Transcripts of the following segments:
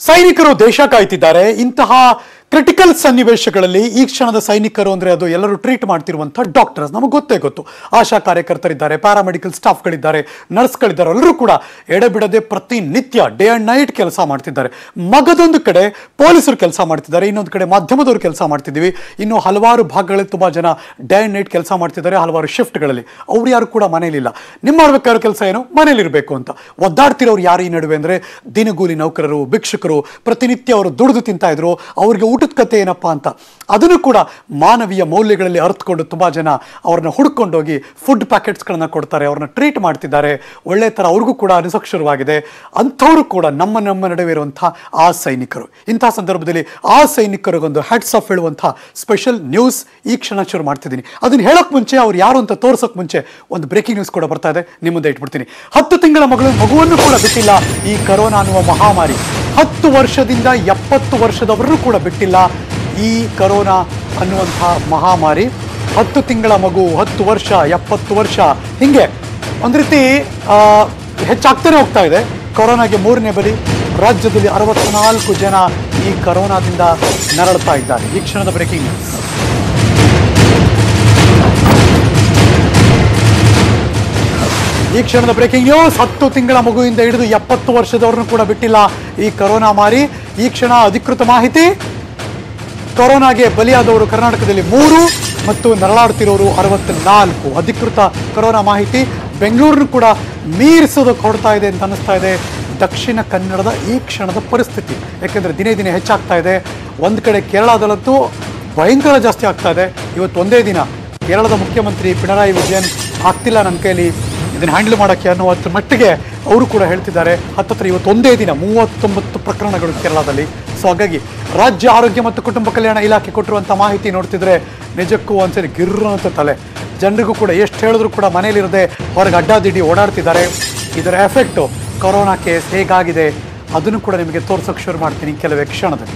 ಸೈನಿಕರು ದೇಶ ಕಾಯ್ತಿದ್ದಾರೆ ಇಂತಹ ಕ್ರಿಟಿಕಲ್ ಸನ್ನಿವೇಶಗಳಲ್ಲಿ ಈ ಕ್ಷಣದ ಸೈನಿಕರು ಅಂದ್ರೆ ಅದು ಎಲ್ಲರೂ ಟ್ರೀಟ್ ಮಾಡ್ತಿರುವಂತಹ ಡಾಕ್ಟರ್ಸ್ ನಮಗೆ ಗೊತ್ತೇ ಗೊತ್ತು ಆಶಾ ಕಾರ್ಯಕರ್ತರಿದ್ದಾರೆ ಪ್ಯಾರಾಮೆಡಿಕಲ್ ಸ್ಟಾಫ್ಗಳಿದ್ದಾರೆ ನರ್ಸ್ಗಳಿದ್ದಾರೆ ಎಲ್ಲರೂ ಕೂಡ ಎಡೆಬಿಡದೆ ಪ್ರತಿನಿತ್ಯ ಡೇ ಅಂಡ್ ನೈಟ್ ಕೆಲಸ ಮಾಡ್ತಿದ್ದಾರೆ ಮಗದೊಂದು ಕಡೆ ಪೊಲೀಸರು ಕೆಲಸ ಮಾಡ್ತಿದ್ದಾರೆ ಇನ್ನೊಂದು ಕಡೆ ಮಾಧ್ಯಮದವರು ಕೆಲಸ ಮಾಡ್ತಿದ್ದೀವಿ ಇನ್ನು ಹಲವಾರು ಭಾಗಗಳಲ್ಲಿ ತುಂಬಾ ಜನ ಡೇ ಅಂಡ್ ನೈಟ್ ಕೆಲಸ ಮಾಡ್ತಿದ್ದಾರೆ ಹಲವಾರು ಶಿಫ್ಟ್ಗಳಲ್ಲಿ ಅವ್ರು ಯಾರು ಕೂಡ ಮನೇಲಿಲ್ಲ ನಿಮ್ಮ ಮಾಡ್ಬೇಕಾಗಿರೋ ಕೆಲಸ ಏನು ಮನೇಲಿರಬೇಕು ಅಂತ ಒದ್ದಾಡ್ತಿರೋರು ಯಾರು ಈ ನಡುವೆ ಅಂದ್ರೆ ದಿನಗೂಲಿ ನೌಕರರು ಭಿಕ್ಷುಕರು ಪ್ರತಿನಿತ್ಯ ಅವರು ದುಡಿದು ತಿಂತಾ ಇದ್ರು ಅವ್ರಿಗೆ ಊಟದ ಕತೆ ಏನಪ್ಪಾ ಅಂತ ಅದನ್ನು ಕೂಡ ಮಾನವೀಯ ಮೌಲ್ಯಗಳಲ್ಲಿ ಅರ್ಥಕೊಂಡು ತುಂಬಾ ಜನ ಅವ್ರನ್ನ ಹುಡ್ಕೊಂಡೋಗಿ ಫುಡ್ ಪ್ಯಾಕೆಟ್ಸ್ಗಳನ್ನ ಕೊಡ್ತಾರೆ ಅವ್ರನ್ನ ಟ್ರೀಟ್ ಮಾಡ್ತಿದ್ದಾರೆ ಒಳ್ಳೆ ಥರ ಅವ್ರಿಗೂ ಕೂಡ ಅನಿಸೋಕೆ ಶುರುವಾಗಿದೆ ಅಂಥವರು ಕೂಡ ನಮ್ಮ ನಮ್ಮ ನಡುವೆ ಇರುವಂತಹ ಆ ಸೈನಿಕರು ಇಂತಹ ಸಂದರ್ಭದಲ್ಲಿ ಆ ಸೈನಿಕರಿಗೊಂದು ಹೆಡ್ಸ್ ಆಫ್ ಹೇಳುವಂತಹ ಸ್ಪೆಷಲ್ ನ್ಯೂಸ್ ಈ ಕ್ಷಣ ಶುರು ಮಾಡ್ತಿದ್ದೀನಿ ಅದನ್ನ ಹೇಳಕ್ ಮುಂಚೆ ಅವ್ರು ಯಾರು ಅಂತ ತೋರ್ಸೋಕ್ ಮುಂಚೆ ಒಂದು ಬ್ರೇಕಿಂಗ್ ನ್ಯೂಸ್ ಕೂಡ ಬರ್ತಾ ಇದೆ ನಿಮ್ಮ ಮುಂದೆ ಇಟ್ಬಿಡ್ತೀನಿ ಹತ್ತು ತಿಂಗಳ ಮಗಳು ಮಗುವನ್ನು ಕೂಡ ಬಿಟ್ಟಿಲ್ಲ ಈ ಕರೋನಾ ಅನ್ನುವ ಮಹಾಮಾರಿ ಹತ್ತು ವರ್ಷದಿಂದ ಎಪ್ಪತ್ತು ವರ್ಷದವರನ್ನು ಕೂಡ ಬಿಟ್ಟಿಲ್ಲ ಈ ಕರೋನಾ ಅನ್ನುವಂತಹ ಮಹಾಮಾರಿ ಹತ್ತು ತಿಂಗಳ ಮಗು ಹತ್ತು ವರ್ಷ ಎಪ್ಪತ್ತು ವರ್ಷ ಹಿಂಗೆ ಒಂದು ರೀತಿ ಆ, ಹೆಚ್ಚಾಗ್ತಾನೆ ಹೋಗ್ತಾ ಇದೆ ಕೊರೋನಾಗೆ ಮೂರನೇ ಬಲಿ ರಾಜ್ಯದಲ್ಲಿ ಅರವತ್ನಾಲ್ಕು ಜನ ಈ ಕರೋನಾದಿಂದ ನರಳ್ತಾ ಇದ್ದಾರೆ ಈ ಕ್ಷಣದ ಬ್ರೇಕಿಂಗ್ ನ್ಯೂಸ್ ಈ ಕ್ಷಣದ ಬ್ರೇಕಿಂಗ್ ನ್ಯೂಸ್ ಹತ್ತು ತಿಂಗಳ ಮಗುವಿಂದ ಹಿಡಿದು ಎಪ್ಪತ್ತು ವರ್ಷದವ್ರನ್ನು ಕೂಡ ಬಿಟ್ಟಿಲ್ಲ ಈ ಕರೋನಾ ಮಾರಿ ಈ ಕ್ಷಣ ಅಧಿಕೃತ ಮಾಹಿತಿ ಕೊರೋನಾಗೆ ಬಲಿಯಾದವರು ಕರ್ನಾಟಕದಲ್ಲಿ ಮೂರು ಮತ್ತು ನರಳಾಡ್ತಿರೋರು ಅರವತ್ನಾಲ್ಕು ಅಧಿಕೃತ ಕೊರೋನಾ ಮಾಹಿತಿ ಬೆಂಗಳೂರನ್ನು ಕೂಡ ಮೀರಿಸೋದಕ್ಕೆ ಹೊಡ್ತಾ ಇದೆ ಅಂತ ಅನ್ನಿಸ್ತಾ ಇದೆ ದಕ್ಷಿಣ ಕನ್ನಡದ ಈ ಕ್ಷಣದ ಪರಿಸ್ಥಿತಿ ಯಾಕೆಂದರೆ ದಿನೇ ದಿನೇ ಹೆಚ್ಚಾಗ್ತಾ ಇದೆ ಒಂದು ಕಡೆ ಕೇರಳದಲ್ಲಂತೂ ಭಯಂಕರ ಜಾಸ್ತಿ ಆಗ್ತಾ ಇದೆ ಇವತ್ತು ಒಂದೇ ದಿನ ಕೇರಳದ ಮುಖ್ಯಮಂತ್ರಿ ಪಿಣರಾಯಿ ವಿಜಯನ್ ಆಗ್ತಿಲ್ಲ ನನ್ನ ಕೈಲಿ ಇದನ್ನ ಹ್ಯಾಂಡಲ್ ಮಾಡೋಕ್ಕೆ ಅನ್ನುವಷ್ಟರ ಮಟ್ಟಿಗೆ ಅವರು ಕೂಡ ಹೇಳ್ತಿದ್ದಾರೆ ಹತ್ತತ್ರ ಇವತ್ತು ಒಂದೇ ದಿನ ಮೂವತ್ತೊಂಬತ್ತು ಪ್ರಕರಣಗಳು ಕೇರಳದಲ್ಲಿ ಸೊ ಹಾಗಾಗಿ ರಾಜ್ಯ ಆರೋಗ್ಯ ಮತ್ತು ಕುಟುಂಬ ಕಲ್ಯಾಣ ಇಲಾಖೆ ಕೊಟ್ಟಿರುವಂಥ ಮಾಹಿತಿ ನೋಡ್ತಿದ್ರೆ ನಿಜಕ್ಕೂ ಒಂದ್ಸರಿ ಗಿರ್ರ ಅಂತ ತಲೆ ಜನರಿಗೂ ಕೂಡ ಎಷ್ಟು ಹೇಳಿದ್ರು ಕೂಡ ಮನೇಲಿರದೆ ಹೊರಗೆ ಅಡ್ಡಾದಿಡ್ಡಿ ಓಡಾಡ್ತಿದ್ದಾರೆ ಇದರ ಎಫೆಕ್ಟು ಕೊರೋನಾ ಕೇಸ್ ಹೇಗಾಗಿದೆ ಅದನ್ನು ಕೂಡ ನಿಮಗೆ ತೋರ್ಸೋಕೆ ಶುರು ಮಾಡ್ತೀನಿ ಕೆಲವೇ ಕ್ಷಣದಲ್ಲಿ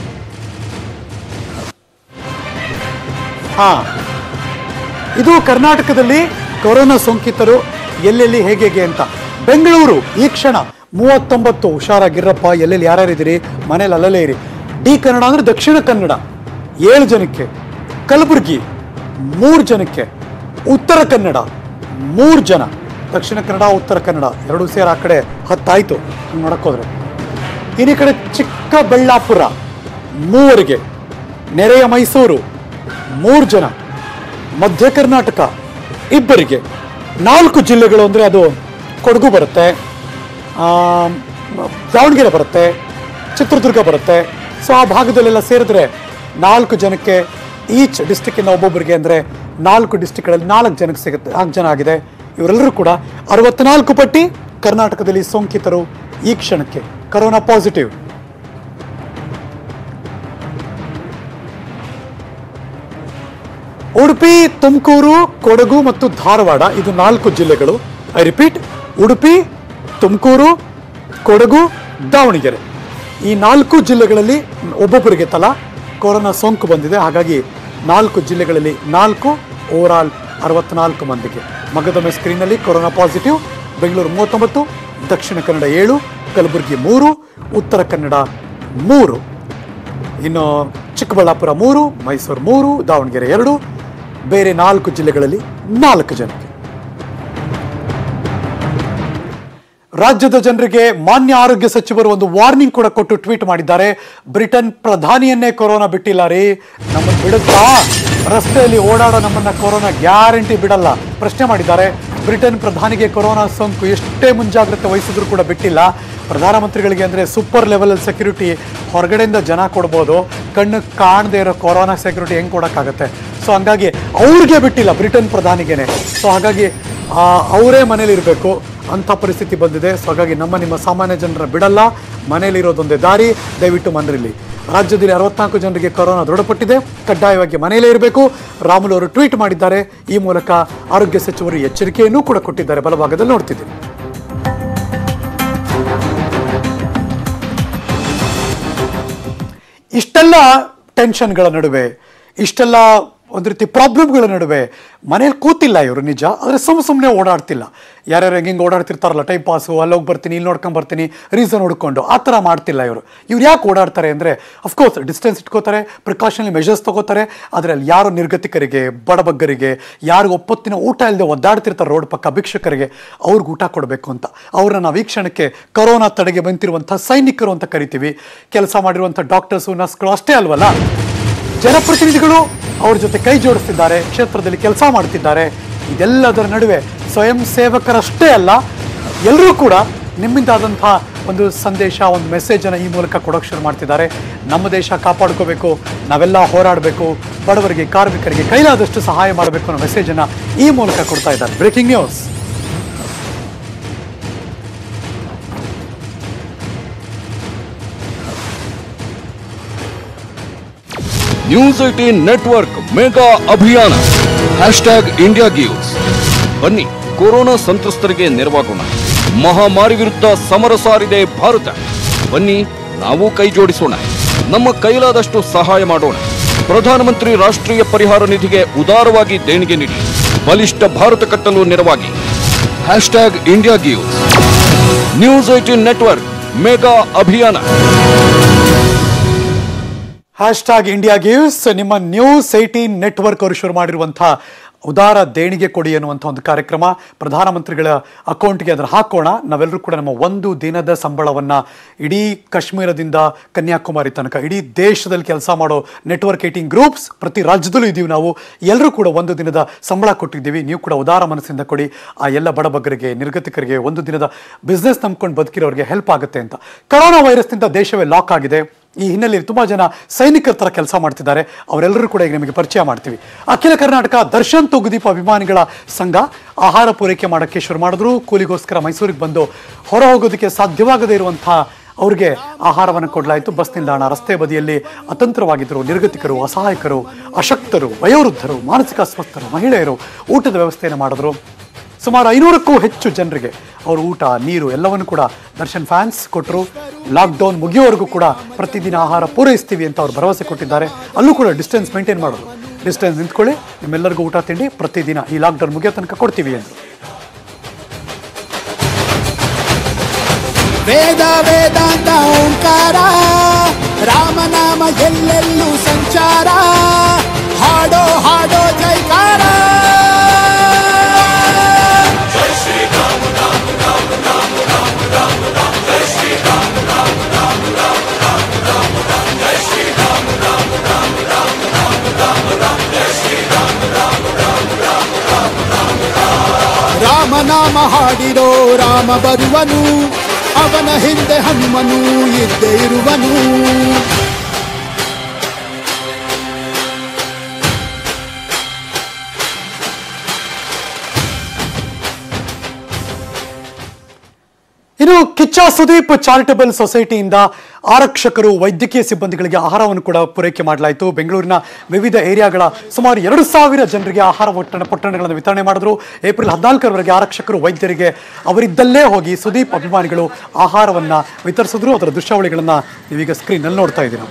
ಹಾ ಇದು ಕರ್ನಾಟಕದಲ್ಲಿ ಕೊರೋನಾ ಸೋಂಕಿತರು ಎಲ್ಲೆಲ್ಲಿ ಹೇಗೆ ಹೇಗೆ ಅಂತ ಬೆಂಗಳೂರು ಈ ಕ್ಷಣ ಮೂವತ್ತೊಂಬತ್ತು ಹುಷಾರಾಗಿರಪ್ಪ ಎಲ್ಲೆಲ್ಲಿ ಯಾರ್ಯಾರಿದ್ದೀರಿ ಮನೇಲಿ ಅಲ್ಲಲ್ಲೇ ಇರಿ ಡಿ ಕನ್ನಡ ಅಂದ್ರೆ ದಕ್ಷಿಣ ಕನ್ನಡ ಏಳು ಜನಕ್ಕೆ ಕಲಬುರಗಿ ಮೂರು ಜನಕ್ಕೆ ಉತ್ತರ ಕನ್ನಡ ಮೂರು ಜನ ದಕ್ಷಿಣ ಕನ್ನಡ ಉತ್ತರ ಕನ್ನಡ ಎರಡೂ ಸೇರಿ ಆ ಕಡೆ ಹತ್ತಾಯ್ತು ಹಂಗೆ ನೋಡಕ್ಕೋದ್ರೆ ಇನ್ನು ಈ ಕಡೆ ಚಿಕ್ಕಬಳ್ಳಾಪುರ ಮೂವರಿಗೆ ನೆರೆಯ ಮೈಸೂರು ಮೂರು ಜನ ಮಧ್ಯ ಕರ್ನಾಟಕ ಇಬ್ಬರಿಗೆ ನಾಲ್ಕು ಜಿಲ್ಲೆಗಳು ಅಂದರೆ ಅದು ಕೊಡಗು ಬರುತ್ತೆ ಆಮ್, ದಾವಣಗೆರೆ ಬರುತ್ತೆ ಚಿತ್ರದುರ್ಗ ಬರುತ್ತೆ ಸೊ ಆ ಭಾಗದಲ್ಲೆಲ್ಲ ಸೇರಿದ್ರೆ ನಾಲ್ಕು ಜನಕ್ಕೆ ಈಚ್ ಡಿಸ್ಟಿಕ್ಕಿಂದ ಒಬ್ಬೊಬ್ಬರಿಗೆ ಅಂದರೆ ನಾಲ್ಕು ಡಿಸ್ಟಿಕ್ಗಳಲ್ಲಿ ನಾಲ್ಕು ಜನಕ್ಕೆ ಸಿಗುತ್ತೆ ನಾಲ್ಕು ಜನ ಆಗಿದೆ ಇವರೆಲ್ಲರೂ ಕೂಡ ಅರವತ್ನಾಲ್ಕು ಪಟ್ಟಿ ಕರ್ನಾಟಕದಲ್ಲಿ ಸೋಂಕಿತರು ಈ ಕ್ಷಣಕ್ಕೆ ಕರೋನಾ ಪಾಸಿಟಿವ್ ಉಡುಪಿ ತುಮಕೂರು ಕೊಡಗು ಮತ್ತು ಧಾರವಾಡ ಇದು ನಾಲ್ಕು ಜಿಲ್ಲೆಗಳು ಐ ರಿಪೀಟ್ ಉಡುಪಿ ತುಮಕೂರು ಕೊಡಗು ದಾವಣಗೆರೆ ಈ ನಾಲ್ಕು ಜಿಲ್ಲೆಗಳಲ್ಲಿ ಒಬ್ಬೊಬ್ಬರಿಗೆ ತಲಾ ಕೊರೋನಾ ಸೋಂಕು ಬಂದಿದೆ ಹಾಗಾಗಿ ನಾಲ್ಕು ಜಿಲ್ಲೆಗಳಲ್ಲಿ ನಾಲ್ಕು ಓವರಾಲ್ ಅರವತ್ನಾಲ್ಕು ಮಂದಿಗೆ ಮಗದೊಮ್ಮೆ ಸ್ಕ್ರೀನ್ನಲ್ಲಿ ಕೊರೋನಾ ಪಾಸಿಟಿವ್ ಬೆಂಗಳೂರು ಮೂವತ್ತೊಂಬತ್ತು ದಕ್ಷಿಣ ಕನ್ನಡ ಏಳು ಕಲಬುರಗಿ ಮೂರು ಉತ್ತರ ಕನ್ನಡ ಮೂರು ಇನ್ನು ಚಿಕ್ಕಬಳ್ಳಾಪುರ ಮೂರು ಮೈಸೂರು ಮೂರು ದಾವಣಗೆರೆ ಎರಡು ಬೇರೆ ನಾಲ್ಕು ಜಿಲ್ಲೆಗಳಲ್ಲಿ ನಾಲ್ಕು ಜನಕ್ಕೆ ರಾಜ್ಯದ ಜನರಿಗೆ ಮಾನ್ಯ ಆರೋಗ್ಯ ಸಚಿವರು ಒಂದು ವಾರ್ನಿಂಗ್ ಕೂಡ ಕೊಟ್ಟು ಟ್ವೀಟ್ ಮಾಡಿದ್ದಾರೆ ಬ್ರಿಟನ್ ಪ್ರಧಾನಿಯನ್ನೇ ಕೊರೋನಾ ಬಿಟ್ಟಿಲ್ಲ ರೀ ನಮ್ಮನ್ನು ಬಿಡುತ್ತಾ ರಸ್ತೆಯಲ್ಲಿ ಓಡಾಡೋ ನಮ್ಮನ್ನ ಕೊರೋನಾ ಗ್ಯಾರಂಟಿ ಬಿಡಲ್ಲ ಪ್ರಶ್ನೆ ಮಾಡಿದ್ದಾರೆ ಬ್ರಿಟನ್ ಪ್ರಧಾನಿಗೆ ಕೊರೋನಾ ಸೋಂಕು ಎಷ್ಟೇ ಮುಂಜಾಗ್ರತೆ ವಹಿಸಿದ್ರು ಕೂಡ ಬಿಟ್ಟಿಲ್ಲ ಪ್ರಧಾನಮಂತ್ರಿಗಳಿಗೆ ಅಂದರೆ ಸೂಪರ್ ಲೆವೆಲಲ್ಲಿ ಸೆಕ್ಯೂರಿಟಿ ಹೊರಗಡೆಯಿಂದ ಜನ ಕೊಡ್ಬೋದು ಕಣ್ಣು ಕಾಣದೇ ಇರೋ ಕೊರೋನಾ ಸೆಕ್ಯೂರಿಟಿ ಹೆಂಗೆ ಕೊಡೋಕ್ಕಾಗತ್ತೆ ಸೊ ಹಂಗಾಗಿ ಅವ್ರಿಗೆ ಬಿಟ್ಟಿಲ್ಲ ಬ್ರಿಟನ್ ಪ್ರಧಾನಿಗೇನೆ ಸೊ ಹಾಗಾಗಿ ಆ, ಅವರೇ ಮನೇಲಿ ಇರಬೇಕು ಅಂಥ ಪರಿಸ್ಥಿತಿ ಬಂದಿದೆ ಸೊ ಹಾಗಾಗಿ ನಮ್ಮ ನಿಮ್ಮ ಸಾಮಾನ್ಯ ಜನರ ಬಿಡಲ್ಲ ಮನೇಲಿರೋದೊಂದೇ ದಾರಿ ದಯವಿಟ್ಟು ಮನೆಯಲ್ಲಿ ರಾಜ್ಯದಲ್ಲಿ ಅರವತ್ನಾಲ್ಕು ಜನರಿಗೆ ಕೊರೋನಾ ದೃಢಪಟ್ಟಿದೆ ಕಡ್ಡಾಯವಾಗಿ ಮನೆಯಲ್ಲೇ ಇರಬೇಕು ರಾಮುಲು ಅವರು ಟ್ವೀಟ್ ಮಾಡಿದ್ದಾರೆ ಈ ಮೂಲಕ ಆರೋಗ್ಯ ಸಚಿವರು ಎಚ್ಚರಿಕೆಯನ್ನೂ ಕೂಡ ಕೊಟ್ಟಿದ್ದಾರೆ ಬಲಭಾಗದಲ್ಲಿ ನೋಡ್ತಿದ್ದೀವಿ ಇಷ್ಟೆಲ್ಲ ಟೆನ್ಷನ್ಗಳ ನಡುವೆ ಇಷ್ಟೆಲ್ಲ ಒಂದು ರೀತಿ ಪ್ರಾಬ್ಲಮ್ಗಳ ನಡುವೆ ಮನೇಲಿ ಕೂತಿಲ್ಲ ಇವರು ನಿಜ ಆದರೆ ಸುಮ್ಮ ಸುಮ್ಮನೆ ಓಡಾಡ್ತಿಲ್ಲ ಯಾರ್ಯಾರು ಹೆಂಗೆ ಓಡಾಡ್ತಿರ್ತಾರಲ್ಲ ಟೈಮ್ ಪಾಸು ಅಲ್ಲೋಗಿ ಬರ್ತೀನಿ ಇಲ್ಲಿ ನೋಡ್ಕೊಂಡ್ ಬರ್ತೀನಿ ರೀಸನ್ ಹುಡ್ಕೊಂಡು ಆ ಥರ ಮಾಡ್ತಿಲ್ಲ ಇವರು ಇವ್ರು ಯಾಕೆ ಓಡಾಡ್ತಾರೆ ಅಂದರೆ ಅಫ್ಕೋರ್ಸ್ ಡಿಸ್ಟೆನ್ಸ್ ಇಟ್ಕೋತಾರೆ ಪ್ರಿಕಾಷನರಿ ಮೆಷರ್ಸ್ ತಗೋತಾರೆ ಆದರೆ ಅಲ್ಲಿ ಯಾರು ನಿರ್ಗತಿಕರಿಗೆ ಬಡಬಗ್ಗರಿಗೆ ಯಾರು ಒಪ್ಪತ್ತಿನ ಊಟ ಇಲ್ಲದೆ ಒದ್ದಾಡ್ತಿರ್ತಾರೆ ರೋಡ್ ಪಕ್ಕ ಭಿಕ್ಷುಕರಿಗೆ ಅವ್ರಿಗೆ ಊಟ ಕೊಡಬೇಕು ಅಂತ ಅವ್ರನ್ನ ನಾವು ಈ ಕ್ಷಣಕ್ಕೆ ಕೊರೋನಾ ತಡೆಗೆ ಬಂತಿರುವಂಥ ಸೈನಿಕರು ಅಂತ ಕರಿತೀವಿ ಕೆಲಸ ಮಾಡಿರುವಂಥ ಡಾಕ್ಟರ್ಸು ನರ್ಸ್ಗಳು ಅಷ್ಟೇ ಅಲ್ವಲ್ಲ ಜನಪ್ರತಿನಿಧಿಗಳು ಅವ್ರ ಜೊತೆ ಕೈ ಜೋಡಿಸ್ತಿದ್ದಾರೆ ಕ್ಷೇತ್ರದಲ್ಲಿ ಕೆಲಸ ಮಾಡ್ತಿದ್ದಾರೆ ಇದೆಲ್ಲದರ ನಡುವೆ ಸ್ವಯಂ ಸೇವಕರಷ್ಟೇ ಅಲ್ಲ ಎಲ್ಲರೂ ಕೂಡ ನಿಮ್ಮಿಂದಾದಂಥ ಒಂದು ಸಂದೇಶ ಒಂದು ಮೆಸೇಜನ್ನು ಈ ಮೂಲಕ ಕೊಡೋಕೆ ಶುರು ಮಾಡ್ತಿದ್ದಾರೆ ನಮ್ಮ ದೇಶ ಕಾಪಾಡ್ಕೋಬೇಕು ನಾವೆಲ್ಲ ಹೋರಾಡಬೇಕು ಬಡವರಿಗೆ ಕಾರ್ಮಿಕರಿಗೆ ಕೈಲಾದಷ್ಟು ಸಹಾಯ ಮಾಡಬೇಕು ಅನ್ನೋ ಮೆಸೇಜನ್ನು ಈ ಮೂಲಕ ಕೊಡ್ತಾ ಇದ್ದಾರೆ breaking news news eighteen network mega ಅಭಿಯಾನ ಹ್ಯಾಶ್ಟ್ಯಾಗ್ ಇಂಡಿಯಾ ಗಿವ್ಸ್ ಬನ್ನಿ ಕೊರೋನಾ ಸಂತ್ರಸ್ತರಿಗೆ ನೆರವಾಗೋಣ ಮಹಾಮಾರಿ ವಿರುದ್ಧ ಸಮರ ಸಾರಿದೆ ಭಾರತ ಬನ್ನಿ ನಾವು ಕೈ ಜೋಡಿಸೋಣ ನಮ್ಮ ಕೈಲಾದಷ್ಟು ಸಹಾಯ ಮಾಡೋಣ ಪ್ರಧಾನಮಂತ್ರಿ ರಾಷ್ಟ್ರೀಯ ಪರಿಹಾರ ನಿಧಿಗೆ ಉದಾರವಾಗಿ ದೇಣಿಗೆ ನೀಡಿ ಬಲಿಷ್ಠ ಭಾರತ ಕಟ್ಟಲು ನೆರವಾಗಿ hashtag India gives news eighteen network mega ಅಭಿಯಾನ ಹ್ಯಾಶ್ ಟ್ಯಾಗ್ ಇಂಡಿಯಾ ಗಿವ್ಸ್ ನಿಮ್ಮ ನ್ಯೂಸ್ ಏಯ್ಟೀನ್ ನೆಟ್ವರ್ಕ್ ಅವರು ಶುರು ಮಾಡಿರುವಂಥ ಉದಾರ ದೇಣಿಗೆ ಕೊಡಿ ಅನ್ನುವಂಥ ಒಂದು ಕಾರ್ಯಕ್ರಮ ಪ್ರಧಾನಮಂತ್ರಿಗಳ ಅಕೌಂಟ್ಗೆ ಅದನ್ನು ಹಾಕೋಣ ನಾವೆಲ್ಲರೂ ಕೂಡ ನಮ್ಮ ಒಂದು ದಿನದ ಸಂಬಳವನ್ನು ಇಡೀ ಕಾಶ್ಮೀರದಿಂದ ಕನ್ಯಾಕುಮಾರಿ ತನಕ ಇಡೀ ದೇಶದಲ್ಲಿ ಕೆಲಸ ಮಾಡೋ ನೆಟ್ವರ್ಕ್ ಏಯ್ಟೀನ್ ಗ್ರೂಪ್ಸ್ ಪ್ರತಿ ರಾಜ್ಯದಲ್ಲೂ ಇದ್ದೀವಿ ನಾವು ಎಲ್ಲರೂ ಕೂಡ ಒಂದು ದಿನದ ಸಂಬಳ ಕೊಟ್ಟಿದ್ದೀವಿ ನೀವು ಕೂಡ ಉದಾರ ಮನಸ್ಸಿಂದ ಕೊಡಿ ಆ ಎಲ್ಲ ಬಡಬಗ್ಗರಿಗೆ ನಿರ್ಗತಿಕರಿಗೆ ಒಂದು ದಿನದ ಬಿಸ್ನೆಸ್ ನಂಬ್ಕೊಂಡು ಬದುಕಿರೋರಿಗೆ ಹೆಲ್ಪ್ ಆಗುತ್ತೆ ಅಂತ ಕೊರೋನಾ ವೈರಸ್ನಿಂದ ದೇಶವೇ ಲಾಕ್ ಆಗಿದೆ ಈ ಹಿನ್ನೆಲೆಯಲ್ಲಿ ತುಂಬ ಜನ ಸೈನಿಕರ ಥರ ಕೆಲಸ ಮಾಡ್ತಿದ್ದಾರೆ ಅವರೆಲ್ಲರೂ ಕೂಡ ಈಗ ನಿಮಗೆ ಪರಿಚಯ ಮಾಡ್ತೀವಿ ಅಖಿಲ ಕರ್ನಾಟಕ ದರ್ಶನ್ ತುಗುದೀಪ ಅಭಿಮಾನಿಗಳ ಸಂಘ ಆಹಾರ ಪೂರೈಕೆ ಮಾಡೋಕ್ಕೆ ಶುರು ಮಾಡಿದ್ರು ಕೂಲಿಗೋಸ್ಕರ ಮೈಸೂರಿಗೆ ಬಂದು ಹೊರ ಹೋಗೋದಕ್ಕೆ ಸಾಧ್ಯವಾಗದೇ ಇರುವಂಥ ಅವ್ರಿಗೆ ಆಹಾರವನ್ನು ಕೊಡಲಾಯಿತು ಬಸ್ ನಿಲ್ದಾಣ ರಸ್ತೆ ಬದಿಯಲ್ಲಿ ಅತಂತ್ರವಾಗಿದ್ದರು ನಿರ್ಗತಿಕರು ಅಸಹಾಯಕರು ಅಶಕ್ತರು ವಯೋವೃದ್ಧರು ಮಾನಸಿಕ ಅಸ್ವಸ್ಥರು ಮಹಿಳೆಯರು ಊಟದ ವ್ಯವಸ್ಥೆಯನ್ನು ಮಾಡಿದ್ರು ಸುಮಾರು ಐನೂರಕ್ಕೂ ಹೆಚ್ಚು ಜನರಿಗೆ ಅವರು ಊಟ ನೀರು ಎಲ್ಲವನ್ನು ಕೂಡ ದರ್ಶನ್ ಫ್ಯಾನ್ಸ್ ಕೊಟ್ಟರು ಲಾಕ್ಡೌನ್ ಮುಗಿಯೋವರೆಗೂ ಕೂಡ ಪ್ರತಿದಿನ ಆಹಾರ ಪೂರೈಸ್ತೀವಿ ಅಂತ ಅವ್ರು ಭರವಸೆ ಕೊಟ್ಟಿದ್ದಾರೆ ಅಲ್ಲೂ ಕೂಡ ಡಿಸ್ಟೆನ್ಸ್ ಮೇಂಟೈನ್ ಮಾಡೋದು ಡಿಸ್ಟೆನ್ಸ್ ನಿಂತ್ಕೊಳ್ಳಿ ನಿಮ್ಮೆಲ್ಲರಿಗೂ ಊಟ ತಿಂಡಿ ಪ್ರತಿದಿನ ಈ ಲಾಕ್ಡೌನ್ ಮುಗಿಯೋ ತನಕ ಕೊಡ್ತೀವಿ ಎಂದು ವೇದ ವೇದಾಂತ ಓಂಕಾರ ರಾಮನಾಮ ಎಲ್ಲೆಲ್ಲೂ ಸಂಚಾರ ಹಾಡೋ ಹಾಡೋ ಜೈಕಾರ ರಾಮನಾಮ ಹಾಡಿರೋ ರಾಮ ಬರುವನು ಅವನ ಹಿಂದೆ ಹನುಮನು ಇದ್ದೇ ಇರುವನು ಇನ್ನು ಕಿಚ್ಚ ಸುದೀಪ್ ಚಾರಿಟಬಲ್ ಸೊಸೈಟಿಯಿಂದ ಆರಕ್ಷಕರು ವೈದ್ಯಕೀಯ ಸಿಬ್ಬಂದಿಗಳಿಗೆ ಆಹಾರವನ್ನು ಕೂಡ ಪೂರೈಕೆ ಮಾಡಲಾಯಿತು ಬೆಂಗಳೂರಿನ ವಿವಿಧ ಏರಿಯಾಗಳ ಸುಮಾರು ಎರಡು ಸಾವಿರ ಜನರಿಗೆ ಆಹಾರ ಒಟ್ಟಣ ಪೊಟ್ಟಣಗಳನ್ನು ವಿತರಣೆ ಮಾಡಿದ್ರು ಏಪ್ರಿಲ್ ಹದಿನಾಲ್ಕರವರೆಗೆ ಆರಕ್ಷಕರು ವೈದ್ಯರಿಗೆ ಅವರಿದ್ದಲ್ಲೇ ಹೋಗಿ ಸುದೀಪ್ ಅಭಿಮಾನಿಗಳು ಆಹಾರವನ್ನು ವಿತರಿಸಿದ್ರು ಅದರ ದೃಶ್ಯಾವಳಿಗಳನ್ನು ನೀವೀಗ ಸ್ಕ್ರೀನಲ್ಲಿ ನೋಡ್ತಾ ಇದ್ದೀರಾ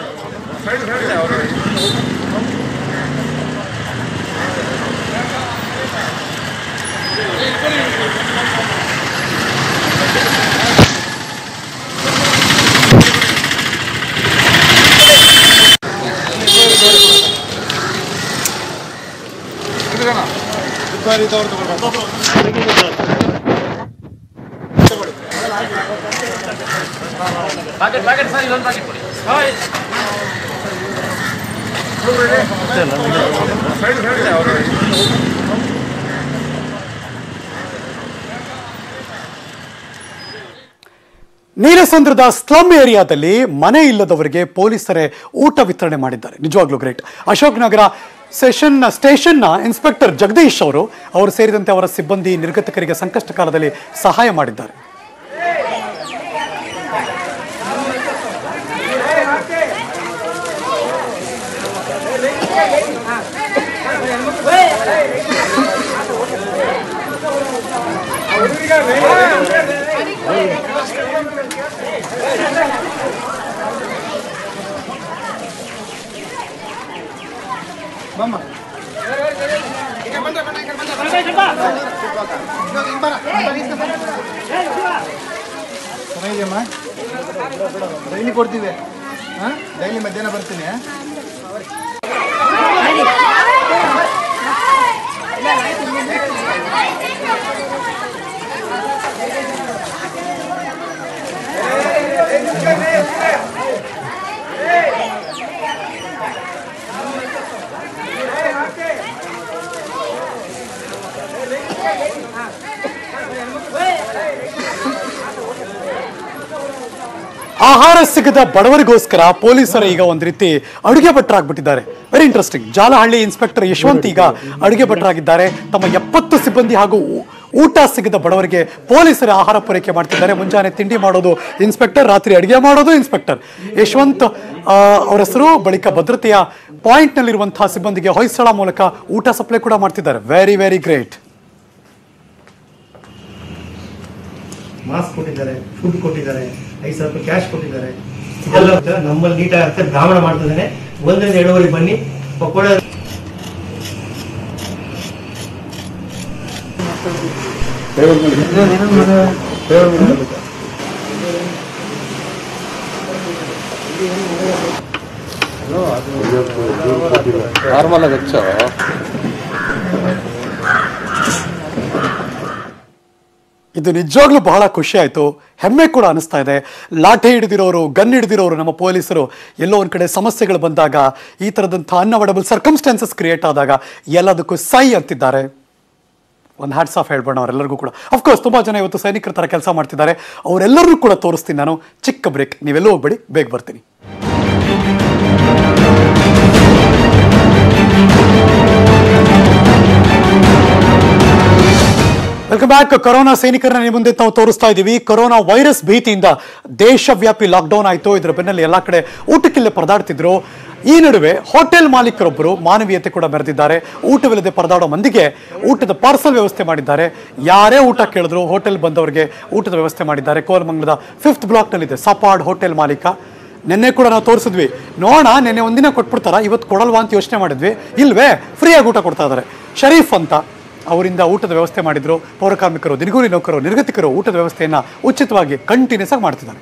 ನೀಲಸಂದ್ರದ ಸ್ಲಮ್ ಏರಿಯಾದಲ್ಲಿ ಮನೆ ಇಲ್ಲದವರಿಗೆ ಪೊಲೀಸರೇ ಊಟ ವಿತರಣೆ ಮಾಡಿದ್ದಾರೆ ನಿಜವಾಗ್ಲೂ ಗ್ರೇಟ್ ಅಶೋಕ್ ನಗರ ಸೆಷನ್ ಸ್ಟೇಷನ್ನ ಇನ್ಸ್ಪೆಕ್ಟರ್ ಜಗದೀಶ್ ಅವರು ಅವರು ಸೇರಿದಂತೆ ಅವರ ಸಿಬ್ಬಂದಿ ನಿರ್ಗತಿಕರಿಗೆ ಸಂಕಷ್ಟ ಕಾಲದಲ್ಲಿ ಸಹಾಯ ಮಾಡಿದ್ದಾರೆ ಚೆನ್ನಾಗಿದೆಯಮ್ಮ ಡೈಲಿ ಕೊಡ್ತೀವಿ ಹಾಂ ಡೈಲಿ ಮಧ್ಯಾಹ್ನ ಬರ್ತೀನಿ ಆಹಾರ ಸಿಗದ ಬಡವರಿಗೋಸ್ಕರ ಪೊಲೀಸರು ಈಗ ಒಂದು ರೀತಿ ಅಡುಗೆ ಭಟ್ರಾಗ್ಬಿಟ್ಟಿದ್ದಾರೆ very interesting Jalahalli inspector Yashwant ಈಗ ಅಡುಗೆ ಭಟ್ರಾಗಿದ್ದಾರೆ ತಮ್ಮ ಎಪ್ಪತ್ತು ಸಿಬ್ಬಂದಿ ಹಾಗೂ ಊ- ಊಟ ಸಿಗದ ಬಡವರಿಗೆ ಪೊಲೀಸರು ಆಹಾರ ಪೂರೈಕೆ ಮಾಡ್ತಿದ್ದಾರೆ ಮುಂಜಾನೆ ತಿಂಡಿ ಮಾಡೋದು ಇನ್ಸ್ಪೆಕ್ಟರ್ ರಾತ್ರಿ ಅಡುಗೆ ಮಾಡೋದು ಇನ್ಸ್ಪೆಕ್ಟರ್ ಯಶವಂತ್ ಆ, ಅವರ ಹೆಸರು ಬಳಿಕ ಭದ್ರತೆಯ ಪಾಯಿಂಟ್ನಲ್ಲಿರುವಂತಹ ಸಿಬ್ಬಂದಿಗೆ ಹೊಯ್ಸಳ ಮೂಲಕ ಊಟ ಸಪ್ಲೈ ಕೂಡ ಮಾಡ್ತಿದ್ದಾರೆ ವೆರಿ ವೆರಿ ಗ್ರೇಟ್ ಮಾಸ್ಕ್ ಕೊಟ್ಟಿದ್ದಾರೆ ಫುಡ್ ಕೊಟ್ಟಿದ್ದಾರೆ ಐದು ಸಾವಿರ ರೂಪಾಯಿ ಕ್ಯಾಶ್ ಕೊಟ್ಟಿದ್ದಾರೆ ಇದೆಲ್ಲ ಒಂಥರ ನಮ್ಮಲ್ಲಿ ನೀಟಾಗಿ ಆಗ್ತದೆ ಬ್ರಾಹ್ಮಣ ಮಾಡ್ತಿದ್ದಾನೆ ಒಂದರಿಂದ ಎರಡೂವರೆ ಬನ್ನಿ ಪಕೋಡ ಇದು ನಿಜವಾಗ್ಲೂ ಬಹಳ ಖುಷಿ ಆಯಿತು ಹೆಮ್ಮೆ ಕೂಡ ಅನಿಸ್ತಾ ಇದೆ ಲಾಠಿ ಹಿಡಿದಿರೋರು ಗನ್ ಹಿಡಿದಿರೋರು ನಮ್ಮ ಪೊಲೀಸರು ಎಲ್ಲೋ ಒಂದು ಕಡೆ ಸಮಸ್ಯೆಗಳು ಬಂದಾಗ ಈ ಥರದಂಥ ಅನ್ಅವೈಡಬಲ್ ಸರ್ಕಮ್ಸ್ಟಾನ್ಸಸ್ ಕ್ರಿಯೇಟ್ ಆದಾಗ ಎಲ್ಲದಕ್ಕೂ ಸೈ ಅಂತಿದ್ದಾರೆ ಒಂದು ಹ್ಯಾಟ್ಸ್ ಆಫ್ ಹೇಳ್ಬೋಣ ಅವರೆಲ್ಲರಿಗೂ ಕೂಡ ಅಫ್ಕೋರ್ಸ್ ತುಂಬ ಜನ ಇವತ್ತು ಸೈನಿಕರ ಥರ ಕೆಲಸ ಮಾಡ್ತಿದ್ದಾರೆ ಅವರೆಲ್ಲರೂ ಕೂಡ ತೋರಿಸ್ತೀನಿ ನಾನು ಚಿಕ್ಕ ಬ್ರೇಕ್ ನೀವೆಲ್ಲೂ ಹೋಗ್ಬೇಡಿ ಬೇಗ ಬರ್ತೀನಿ ವೆಲ್ಕಮ್ ಬ್ಯಾಕ್ ಕೊರೋನಾ ಸೈನಿಕರನ್ನ ನಿಮ್ಮ ಮುಂದೆ ನಾವು ತೋರಿಸ್ತಾ ಇದ್ದೀವಿ ಕೊರೋನಾ ವೈರಸ್ ಭೀತಿಯಿಂದ ದೇಶವ್ಯಾಪಿ ಲಾಕ್ಡೌನ್ ಆಯಿತು ಇದರ ಬೆನ್ನಲ್ಲಿ ಎಲ್ಲ ಕಡೆ ಊಟಕ್ಕಿಲ್ಲೇ ಪರದಾಡ್ತಿದ್ರು ಈ ನಡುವೆ ಹೋಟೆಲ್ ಮಾಲೀಕರೊಬ್ಬರು ಮಾನವೀಯತೆ ಕೂಡ ಮೆರೆದಿದ್ದಾರೆ ಊಟವಿಲ್ಲದೆ ಪರದಾಡೋ ಮಂದಿಗೆ ಊಟದ ಪಾರ್ಸಲ್ ವ್ಯವಸ್ಥೆ ಮಾಡಿದ್ದಾರೆ ಯಾರೇ ಊಟ ಕೇಳಿದ್ರು ಹೋಟೆಲ್ ಬಂದವರಿಗೆ ಊಟದ ವ್ಯವಸ್ಥೆ ಮಾಡಿದ್ದಾರೆ ಕೋಲಮಂಗಲದ ಫಿಫ್ತ್ ಬ್ಲಾಕ್ನಲ್ಲಿದೆ ಸಪಾಡ್ ಹೋಟೆಲ್ ಮಾಲೀಕ ನಿನ್ನೆ ಕೂಡ ನಾವು ತೋರಿಸಿದ್ವಿ ನೋಡೋಣ ನಿನ್ನೆ ಒಂದಿನ ಕೊಟ್ಬಿಡ್ತಾರ ಇವತ್ತು ಕೊಡಲ್ವಾ ಅಂತ ಯೋಚನೆ ಮಾಡಿದ್ವಿ ಇಲ್ವೇ ಫ್ರೀಯಾಗಿ ಊಟ ಕೊಡ್ತಾ ಇದ್ದಾರೆ ಶರೀಫ್ ಅಂತ ಅವರಿಂದ ಊಟದ ವ್ಯವಸ್ಥೆ ಮಾಡಿದ್ರು ಪೌರ ಕಾರ್ಮಿಕರು ದಿನಗೂಲಿ ನೌಕರು ನಿರ್ಗತಿಕರು ಊಟದ ವ್ಯವಸ್ಥೆಯನ್ನ ಉಚಿತವಾಗಿ ಕಂಟಿನ್ಯೂಸ್ ಆಗಿ ಮಾಡ್ತಿದ್ದಾರೆ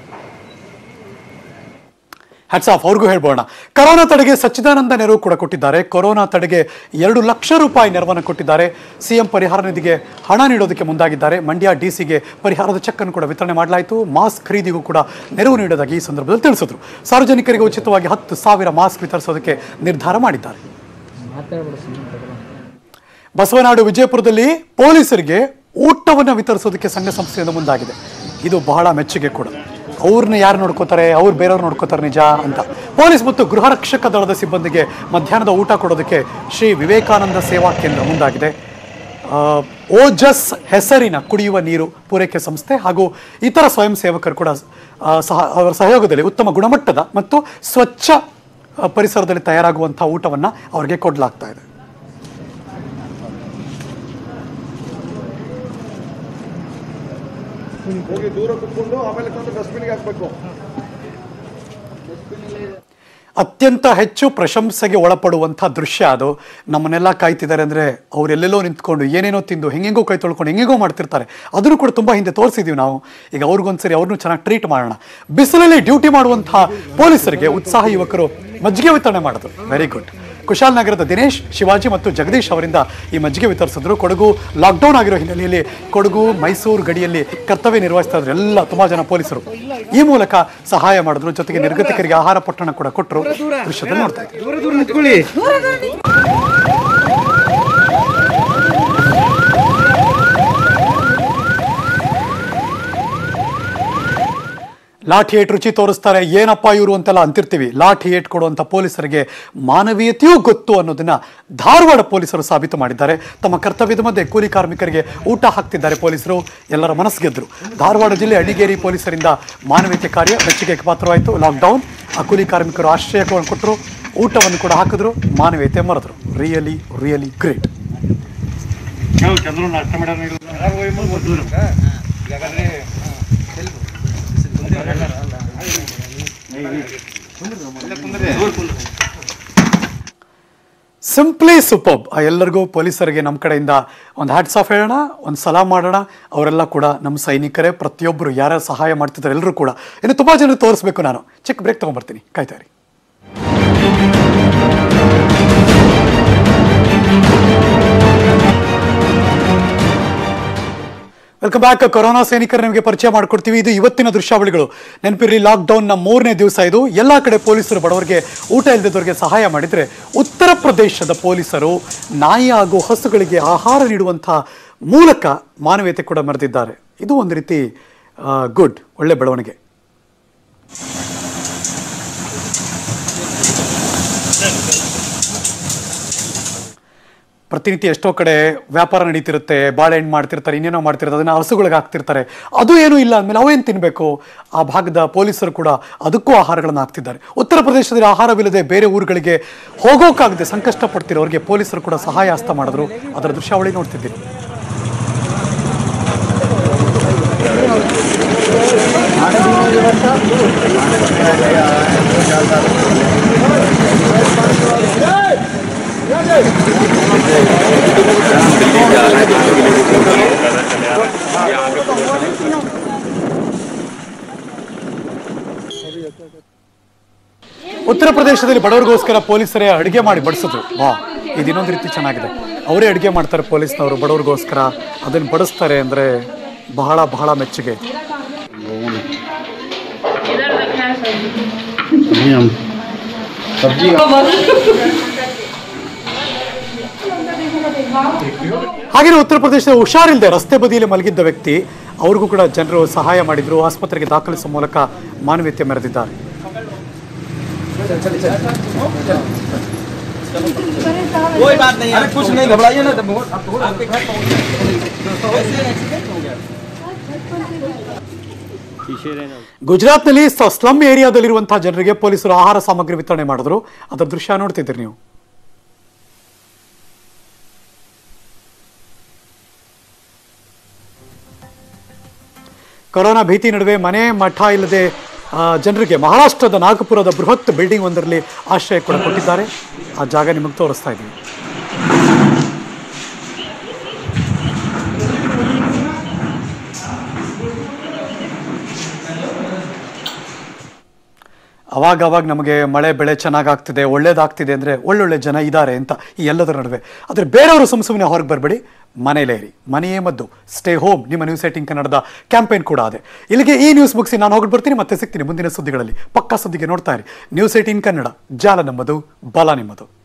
ಹ್ಯಾಟ್ಸ್ ಆಫ್ ಅವ್ರಿಗೂ ಹೇಳ್ಬೋಣ ಕೊರೋನಾ ತಡೆಗೆ ಸಚ್ಚಿದಾನಂದ ನೆರವು ಕೂಡ ಕೊಟ್ಟಿದ್ದಾರೆ ಕೊರೋನಾ ತಡೆಗೆ ಎರಡು ಲಕ್ಷ ರೂಪಾಯಿ ನೆರವನ್ನು ಕೊಟ್ಟಿದ್ದಾರೆ ಸಿಎಂ ಪರಿಹಾರ ನಿಧಿಗೆ ಹಣ ನೀಡೋದಕ್ಕೆ ಮುಂದಾಗಿದ್ದಾರೆ ಮಂಡ್ಯ ಡಿಸಿಗೆ ಪರಿಹಾರದ ಚೆಕ್ ಅನ್ನು ಕೂಡ ವಿತರಣೆ ಮಾಡಲಾಯಿತು ಮಾಸ್ಕ್ ಖರೀದಿಗೂ ಕೂಡ ನೆರವು ನೀಡೋದಾಗಿ ಈ ಸಂದರ್ಭದಲ್ಲಿ ತಿಳಿಸಿದ್ರು ಸಾರ್ವಜನಿಕರಿಗೆ ಉಚಿತವಾಗಿ ಹತ್ತು ಸಾವಿರ ಮಾಸ್ಕ್ ವಿತರಿಸೋದಕ್ಕೆ ನಿರ್ಧಾರ ಮಾಡಿದ್ದಾರೆ ಬಸವನಾಡು ವಿಜಯಪುರದಲ್ಲಿ ಪೊಲೀಸರಿಗೆ ಊಟವನ್ನು ವಿತರಿಸೋದಕ್ಕೆ ಸಂಘ ಸಂಸ್ಥೆಯಿಂದ ಮುಂದಾಗಿದೆ ಇದು ಬಹಳ ಮೆಚ್ಚುಗೆ ಕೂಡ ಅವ್ರನ್ನ ಯಾರು ನೋಡ್ಕೋತಾರೆ ಅವ್ರು ಬೇರೆಯವ್ರು ನೋಡ್ಕೋತಾರೆ ನಿಜ ಅಂತ ಪೊಲೀಸ್ ಮತ್ತು ಗೃಹ ರಕ್ಷಕ ದಳದ ಸಿಬ್ಬಂದಿಗೆ ಮಧ್ಯಾಹ್ನದ ಊಟ ಕೊಡೋದಕ್ಕೆ ಶ್ರೀ ವಿವೇಕಾನಂದ ಸೇವಾ ಕೇಂದ್ರ ಮುಂದಾಗಿದೆ ಆ, ಓಜಸ್ ಹೆಸರಿನ ಕುಡಿಯುವ ನೀರು ಪೂರೈಕೆ ಸಂಸ್ಥೆ ಹಾಗೂ ಇತರ ಸ್ವಯಂ ಸೇವಕರು ಕೂಡ ಆ, ಸಹ ಅವರ ಸಹಯೋಗದಲ್ಲಿ ಉತ್ತಮ ಗುಣಮಟ್ಟದ ಮತ್ತು ಸ್ವಚ್ಛ ಆ, ಪರಿಸರದಲ್ಲಿ ತಯಾರಾಗುವಂಥ ಊಟವನ್ನು ಅವರಿಗೆ ಕೊಡಲಾಗ್ತಾ ಇದೆ ಹೋಗಿ ದೂರ ಕುತ್ಕೊಂಡು ಆಮೇಲೆ ತಂದು ಡಸ್ಟ್ಬಿನ್ಗೆ ಹಾಕ್ಬೇಕು ಅತ್ಯಂತ ಹೆಚ್ಚು ಪ್ರಶಂಸೆಗೆ ಒಳಪಡುವಂಥ ದೃಶ್ಯ ಅದು ನಮ್ಮನ್ನೆಲ್ಲ ಕಾಯ್ತಿದ್ದಾರೆ ಅಂದರೆ ಅವರೆಲ್ಲೆಲ್ಲೋ ನಿಂತ್ಕೊಂಡು ಏನೇನೋ ತಿಂದು ಹೆಂಗೆಂಗೋ ಕೈ ತೊಳ್ಕೊಂಡು ಹೆಂಗೆಂಗೋ ಮಾಡ್ತಿರ್ತಾರೆ ಅದನ್ನು ಕೂಡ ತುಂಬ ಹಿಂದೆ ತೋರಿಸಿದ್ದೀವಿ ನಾವು ಈಗ ಅವ್ರಿಗೊಂದ್ಸರಿ ಅವ್ರನ್ನೂ ಚೆನ್ನಾಗಿ ಟ್ರೀಟ್ ಮಾಡೋಣ ಬಿಸಿಲಲ್ಲಿ ಡ್ಯೂಟಿ ಮಾಡುವಂಥ ಪೊಲೀಸರಿಗೆ ಉತ್ಸಾಹ ಯುವಕರು ಮಜ್ಜಿಗೆ ವಿತರಣೆ ಮಾಡಿದ್ರು ವೆರಿ ಗುಡ್ ಕುಶಾಲನಗರದ ದಿನೇಶ್ ಶಿವಾಜಿ ಮತ್ತು ಜಗದೀಶ್ ಅವರಿಂದ ಈ ಮಜ್ಜಿಗೆ ವಿತರಿಸಿದ್ರು ಕೊಡಗು ಲಾಕ್ಡೌನ್ ಆಗಿರೋ ಹಿನ್ನೆಲೆಯಲ್ಲಿ ಕೊಡಗು ಮೈಸೂರು ಗಡಿಯಲ್ಲಿ ಕರ್ತವ್ಯ ನಿರ್ವಹಿಸ್ತಾ ಇದ್ರು ಎಲ್ಲ ತುಂಬಾ ಜನ ಪೊಲೀಸರು ಈ ಮೂಲಕ ಸಹಾಯ ಮಾಡಿದ್ರು ಜೊತೆಗೆ ನಿರ್ಗತಿಕರಿಗೆ ಆಹಾರ ಪೊಟ್ಟಣ ಕೂಡ ಕೊಟ್ಟರು ದೃಶ್ಯದಲ್ಲಿ ನೋಡ್ತಾ ಇದ್ದೀವಿ ಲಾಠಿ ಏಟ್ ರುಚಿ ತೋರಿಸ್ತಾರೆ ಏನಪ್ಪ ಇವರು ಅಂತೆಲ್ಲ ಅಂತಿರ್ತೀವಿ ಲಾಠಿ ಏಟ್ ಕೊಡುವಂಥ ಪೊಲೀಸರಿಗೆ ಮಾನವೀಯತೆಯೂ ಗೊತ್ತು ಅನ್ನೋದನ್ನ ಧಾರವಾಡ ಪೊಲೀಸರು ಸಾಬೀತು ಮಾಡಿದ್ದಾರೆ ತಮ್ಮ ಕರ್ತವ್ಯದ ಮಧ್ಯೆ ಕೂಲಿ ಕಾರ್ಮಿಕರಿಗೆ ಊಟ ಹಾಕ್ತಿದ್ದಾರೆ ಪೊಲೀಸರು ಎಲ್ಲರ ಮನಸ್ಸು ಗೆದ್ರು ಧಾರವಾಡ ಜಿಲ್ಲೆ ಅಡಿಗೇರಿ ಪೊಲೀಸರಿಂದ ಮಾನವೀಯತೆ ಕಾರ್ಯ ಮೆಚ್ಚುಗೆಗೆ ಪಾತ್ರವಾಯಿತು ಲಾಕ್ಡೌನ್ ಆ ಕೂಲಿ ಕಾರ್ಮಿಕರು ಆಶ್ರಯವನ್ನು ಕೊಟ್ಟರು ಊಟವನ್ನು ಕೂಡ ಹಾಕಿದ್ರು ಮಾನವೀಯತೆ ಮರೆದ್ರು really really great simply superb ಆ ಎಲ್ಲರಿಗೂ ಪೊಲೀಸರಿಗೆ ನಮ್ಮ ಕಡೆಯಿಂದ ಒಂದು ಹ್ಯಾಟ್ಸ್ ಆಫ್ ಹೇಳೋಣ ಒಂದು ಸಲಾಮ್ ಮಾಡೋಣ ಅವರೆಲ್ಲ ಕೂಡ ನಮ್ಮ ಸೈನಿಕರೇ ಪ್ರತಿಯೊಬ್ಬರು ಯಾರ್ಯಾರು ಸಹಾಯ ಮಾಡ್ತಿದ್ದಾರೆ ಎಲ್ಲರೂ ಕೂಡ ಇನ್ನು ತುಂಬ ಜನ ತೋರಿಸ್ಬೇಕು ನಾನು ಚಿಕ್ಕ ಬ್ರೇಕ್ ತೊಗೊಂಬರ್ತೀನಿ ಕಾಯ್ತಾ ಇರಿ ವೆಲ್ಕಮ್ ಬ್ಯಾಕ್ ಕೊರೋನಾ ಸೈನಿಕರು ನಿಮಗೆ ಪರಿಚಯ ಮಾಡ್ಕೊಡ್ತೀವಿ ಇದು ಇವತ್ತಿನ ದೃಶ್ಯಾವಳಿಗಳು ನೆನಪಿರಲಿ ಲಾಕ್ಡೌನ್ನ ಮೂರನೇ ದಿವಸ ಇದು ಎಲ್ಲ ಕಡೆ ಪೊಲೀಸರು ಬಡವರಿಗೆ ಊಟ ಇಲ್ಲದವರಿಗೆ ಸಹಾಯ ಮಾಡಿದರೆ ಉತ್ತರ ಪ್ರದೇಶದ ಪೊಲೀಸರು ನಾಯಿ ಹಾಗೂ ಹಸುಗಳಿಗೆ ಆಹಾರ ನೀಡುವಂಥ ಮೂಲಕ ಮಾನವೀಯತೆ ಕೂಡ ಮೆರೆದಿದ್ದಾರೆ ಇದು ಒಂದು ರೀತಿ ಗುಡ್ ಒಳ್ಳೆ ಬೆಳವಣಿಗೆ ಪ್ರತಿನಿತ್ಯ ಎಷ್ಟೋ ಕಡೆ ವ್ಯಾಪಾರ ನಡೀತಿರುತ್ತೆ ಬಾಳೆಹಣ್ಣು ಮಾಡ್ತಿರ್ತಾರೆ ಇನ್ನೇನೋ ಮಾಡ್ತಿರ್ತಾರೆ ಅದನ್ನ ಹಸುಗಳಿಗೆ ಹಾಕ್ತಿರ್ತಾರೆ ಅದು ಏನೂ ಇಲ್ಲ ಅಂದಮೇಲೆ ಅವೇನು ತಿನ್ನಬೇಕು ಆ ಭಾಗದ ಪೊಲೀಸರು ಕೂಡ ಅದಕ್ಕೂ ಆಹಾರಗಳನ್ನು ಹಾಕ್ತಿದ್ದಾರೆ ಉತ್ತರ ಪ್ರದೇಶದಲ್ಲಿ ಆಹಾರವಿಲ್ಲದೆ ಬೇರೆ ಊರುಗಳಿಗೆ ಹೋಗೋಕ್ಕಾಗದೆ ಸಂಕಷ್ಟ ಪಡ್ತಿರೋರಿಗೆ ಪೊಲೀಸರು ಕೂಡ ಸಹಾಯ ಹಸ್ತ ಮಾಡಿದ್ರು ಅದರ ದೃಶ್ಯಾವಳಿ ನೋಡ್ತಿದ್ದೀರಿ ಉತ್ತರ ಪ್ರದೇಶದಲ್ಲಿ ಬಡವರಿಗೋಸ್ಕರ ಪೊಲೀಸರೇ ಅಡುಗೆ ಮಾಡಿ ಬಡಿಸಿದ್ರು ವಾ ಇದು ಇನ್ನೊಂದು ರೀತಿ ಚೆನ್ನಾಗಿದೆ ಅವರೇ ಅಡುಗೆ ಮಾಡ್ತಾರೆ ಪೊಲೀಸ್ನವರು ಬಡವರಿಗೋಸ್ಕರ ಅದನ್ನು ಬಡಿಸ್ತಾರೆ ಅಂದರೆ ಬಹಳ ಬಹಳ ಮೆಚ್ಚುಗೆ ಹಾಗೆಯೇ ಉತ್ತರ ಪ್ರದೇಶದ ಹುಷಾರಿಲ್ಲದೆ ರಸ್ತೆ ಬದಿಯಲ್ಲಿ ಮಲಗಿದ್ದ ವ್ಯಕ್ತಿ ಅವ್ರಿಗೂ ಕೂಡ ಜನರು ಸಹಾಯ ಮಾಡಿದ್ರು ಆಸ್ಪತ್ರೆಗೆ ದಾಖಲಿಸುವ ಮೂಲಕ ಮಾನವೀಯತೆ ಮೆರೆದಿದ್ದಾರೆ कोई बात नहीं अरे कुछ नहीं घबराइए ना आपके घर ಗುಜರಾತ್ನಲ್ಲಿ ಸ- ಸ್ಲಮ್ ಏರಿಯಾದಲ್ಲಿರುವಂತಹ ಜನರಿಗೆ ಪೊಲೀಸರು ಆಹಾರ ಸಾಮಗ್ರಿ ವಿತರಣೆ ಮಾಡಿದ್ರು ಅದರ ದೃಶ್ಯ ನೋಡ್ತಿದ್ದೀರಿ ನೀವು ಕೊರೋನಾ ಭೀತಿ ನಡುವೆ ಮನೆ ಮಠ ಇಲ್ಲದೆ ಆ, ಜನರಿಗೆ ಮಹಾರಾಷ್ಟ್ರದ ನಾಗಪುರದ ಬೃಹತ್ ಬಿಲ್ಡಿಂಗ್ ಒಂದರಲ್ಲಿ ಆಶ್ರಯ ಕೂಡ ಕೊಟ್ಟಿದ್ದಾರೆ ಆ ಜಾಗ ನಿಮಗೆ ತೋರಿಸ್ತಾ ಇದ್ದೀವಿ ಅವಾಗ ಅವಾಗ ನಮಗೆ ಮಳೆ ಬೆಳೆ ಚೆನ್ನಾಗಾಗ್ತಿದೆ ಒಳ್ಳೇದಾಗ್ತಿದೆ ಅಂದರೆ ಒಳ್ಳೊಳ್ಳೆ ಜನ ಇದ್ದಾರೆ ಅಂತ ಈ ಎಲ್ಲದರ ನಡುವೆ ಆದರೆ ಬೇರೆಯವರು ಸುಮ್ಮ ಸುಮ್ಮನೆ ಹೊರಗೆ ಬರಬೇಡಿ ಮನೇಲೇ ಇರಿ ಮನೆಯೇ ಮದ್ದು ಸ್ಟೇ ಹೋಮ್ ನಿಮ್ಮ ನ್ಯೂಸ್ ಏಟಿಂಗ್ ಕನ್ನಡದ ಕ್ಯಾಂಪೇನ್ ಕೂಡ ಅದೇ ಇಲ್ಲಿಗೆ ಈ ನ್ಯೂಸ್ ಮುಗಿಸಿ ನಾನು ಹೋಗಿ ಬರ್ತೀನಿ ಮತ್ತೆ ಸಿಗ್ತೀನಿ ಮುಂದಿನ ಸುದ್ದಿಗಳಲ್ಲಿ ಪಕ್ಕಾ ಸುದ್ದಿಗೆ ನೋಡ್ತಾ ಇರಿ ನ್ಯೂಸ್ ಏಟೀನ್ ಕನ್ನಡ ಜಾಲ ನಮ್ಮದು ಬಲ ನಿಮ್ಮದು